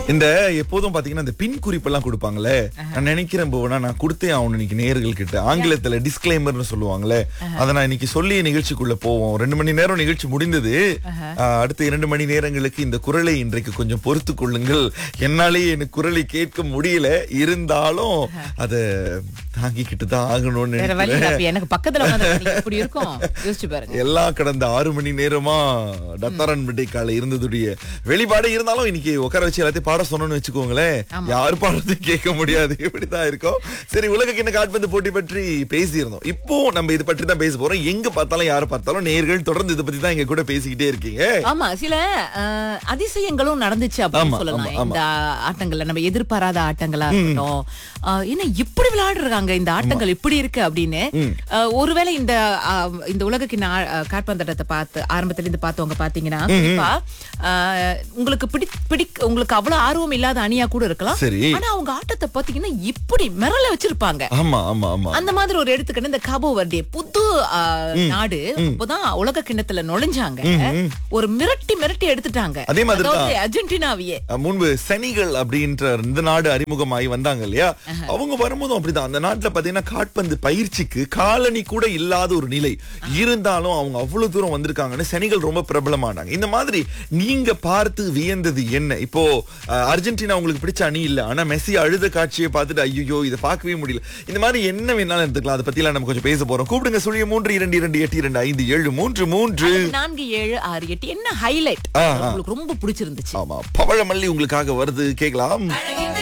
இந்த எப்போதும் பாத்தீங்கன்னா இந்த பின் குறிப்பெல்லாம் கொடுப்பாங்களே நான் நினைக்கிறேன் போனா நான் கொடுத்தே ஆகணும் இன்னைக்கு நேர்கள் கிட்ட ஆங்கிலத்துல டிஸ்க்ளைமர்னு சொல்லுவாங்களே அதை நான் இன்னைக்கு சொல்லி நிகழ்ச்சிக்குள்ள போவோம் ரெண்டு மணி நேரம் நிகழ்ச்சி முடிந்தது ஆஹ், அடுத்த இரண்டு மணி நேரங்களுக்கு இந்த குரலை இன்றைக்கு கொஞ்சம் பொறுத்து கொள்ளுங்கள் என்னாலேயே எனக்கு குரலை கேட்க முடியல இருந்தாலும் அதை தாங்கிக்கிட்டு தான் ஆகணும்னு வேற வழி நினைக்கிறேன் இல்ல. அப்ப எனக்கு பக்கத்துல உட்கார்ந்து எப்படி இருக்கும் யோசிச்சு பாருங்க எல்லாம் கடந்த ஆறு மணி நேரமா டத்தாரன் கால இருந்ததுடைய வெளிப்பாடு இருந்தாலும் இன்னைக்கு உட்கார வச்சு எல்லாத்தையும் பாட சொன்னோம்னு வச்சுக்கோங்களேன் யாரு பாடுறதையும் கேட்க முடியாது இப்படிதான் இருக்கும் சரி உலக கிண்ண கால்பந்து போட்டி பற்றி பேசியிருந்தோம் இப்போ நம்ம இது பற்றி தான் பேச போறோம் எங்க பார்த்தாலும் யாரை பார்த்தாலும் நேர்கள் தொடர்ந்து இதை பத்தி தான் எங்க கூட பேசிக்கிட்டே இருக்கீங்க ஆமா சில அஹ், அதிசயங்களும் நடந்துச்சு ஆமா, அப்படின்னு சொல்லலாம் ஆமா, இந்த ஆட்டங்கள்ல நம்ம எதிர்பாராத ஆட்டங்களா இருக்கட்டும் அஹ், என்ன இப்படி விளையாடுறாங்க இந்த ஆட்டங்கள் இப்படி இருக்கு அப்படின்னு அஹ், ஒருவேளை இந்த அஹ், இந்த உலகக்கிண ஆ- அஹ், காற்பந்தாட்டத்தை பார்த்து ஆரம்பத்துல இருந்து பார்த்தவங்க பாத்தீங்கன்னா கண்டிப்பா அஹ், உங்களுக்கு பிடி பிடி உங்களுக்கு அவ்வளவு ஆர்வம் இல்லாத அணியா கூட இருக்கலாம் சரி. ஆனா அவங்க ஆட்டத்தை பாத்தீங்கன்னா இப்படி மிரள வச்சிருப்பாங்க ஆமா ஆமா ஆமா அந்த மாதிரி ஒரு எடுத்துக்கிட்டு இந்த காபோ வர்டே புது ஆ, நாடு அப்பதான் உலக கிண்ணத்துல நுழைஞ்சாங்க ஒரு மிரட்டி மிரட்டி எடுத்துட்டாங்க அதே மாதிரி தான். அதாவது அர்ஜென்டினாவையே அஹ் முன்பு செனிகள் அப்படின்ற இந்த நாடு அறிமுகமாகி வந்தாங்க இல்லையா அவங்க வரும்போதும் அப்படிதான் அந்த நாட்டுல பாத்தீங்கன்னா காட்பந்து பயிற்சிக்கு காலனி கூட இல்லாத ஒரு நிலை இருந்தாலும் அவங்க அவ்வளவு தூரம் வந்திருக்காங்கன்னு செனிகள் ரொம்ப பிரபலமானாங்க இந்த மாதிரி நீங்க பார்த்து வியந்தது என்ன இப்போ அஹ், அர்ஜென்டினா உங்களுக்கு பிடிச்ச அணி இல்ல ஆனா மெஸ்ஸி அழுத காட்சியை பார்த்துட்டு ஐயோ இதை பார்க்கவே முடியல இந்த மாதிரி என்ன வேணாலும் எடுத்துக்கலாம் அதை பத்தி எல்லாம் நம்ம கொஞ்சம் பேச போறோம் கூப்பிடுங்க சுழிய மூன்று இரண்டு இரண்டு எட்டு இரண்டு ஐந்து ஏழு மூன்று மூன்று நான்கு ஏழு ஆறு எட்டு என்ன ஹைலைட் ஆ, ஆ. உங்களுக்கு ரொம்ப பிடிச்சிருந்துச்சு ஆமா பவழமல்லி உங்களுக்காக வருது கேட்கலாம்